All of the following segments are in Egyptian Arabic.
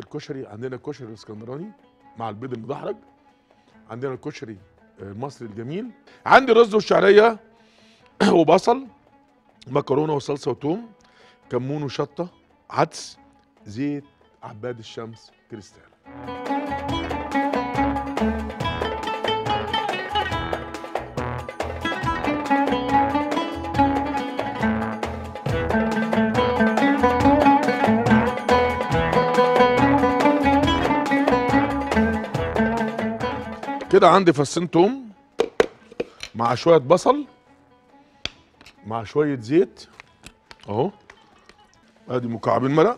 الكشري عندنا الكشري الاسكندراني مع البيض المدحرج عندنا الكشري المصري الجميل عندي رز وشعريه وبصل مكرونه وصلصه وتوم كمون وشطه عدس زيت عباد الشمس كريستال كده عندي فصين توم مع شويه بصل مع شويه زيت اهو ادي مكعبين مرق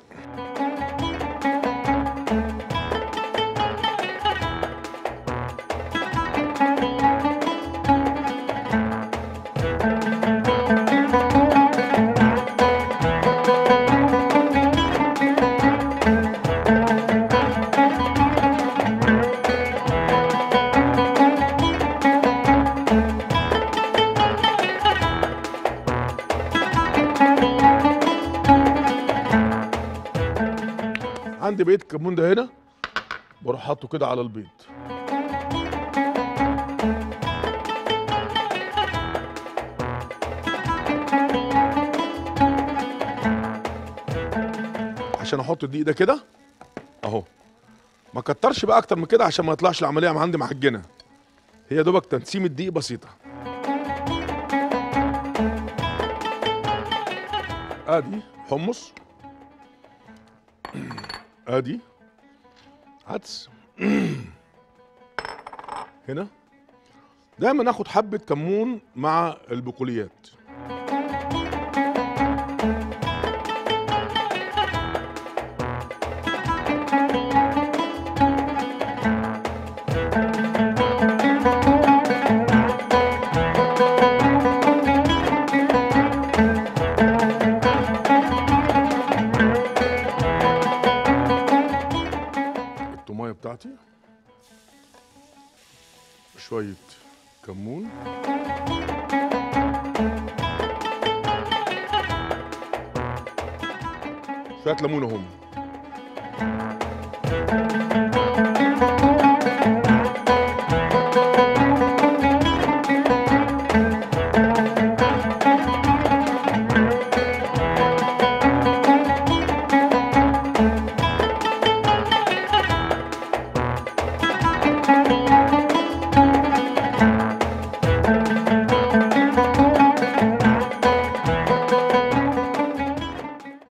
عندي بقيه الكمون ده هنا بروح حاطه كده على البيض عشان احط الدقيق ده كده اهو ما كترش بقى اكتر من كده عشان ما يطلعش العمليه عندي معجنه هي دوبك تنسيم الدقيق بسيطه ادي حمص ادي عدس هنا دايما ناخد حبه كمون مع البقوليات الطمايه بتاعتي شويه كمون شويه ليمون اهم